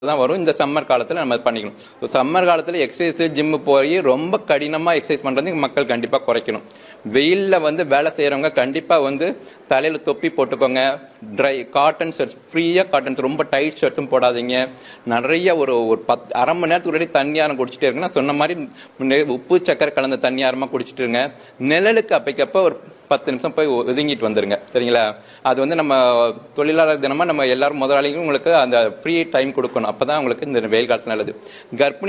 தான் வரும் இந்த சம்மர் காலத்தில் நம்ம பண்ணிக்கணும் ஸோ சம்மர் காலத்தில் எக்ஸசைஸ் ஜிம்மு போய் ரொம்ப கடினமாக எக்ஸசைஸ் பண்ணுறது மக்கள் கண்டிப்பாக குறைக்கணும் வெயிலில் வந்து வேலை செய்கிறவங்க கண்டிப்பாக வந்து தலையில் தொப்பி போட்டுக்கோங்க ட்ரை காட்டன் ஷர்ட்ஸ் ஃப்ரீயாக காட்டன் ரொம்ப டைட் ஷர்ட்ஸும் போடாதீங்க நிறைய ஒரு ஒரு பத் அரை மணி நேரத்துக்கு முன்னாடி தண்ணியாரம் குடிச்சிட்டே இருக்குன்னா சொன்ன மாதிரி முன்னே உப்பு சக்கரை கலந்த தண்ணியாரமாக குடிச்சிட்டு இருங்க நிழலுக்கு அப்பைக்கப்போ ஒரு பத்து நிமிஷம் போய் ஒதுங்கிட்டு வந்துருங்க சரிங்களா அது வந்து நம்ம தொழிலாளர் தினமாக நம்ம எல்லாரும் முதலாளிகளும் உங்களுக்கு அந்த ஃப்ரீ டைம் கொடுக்கணும் அப்போ தான் உங்களுக்கு இந்த வெயில் காலத்தில் நல்லது கர்ப்பிணி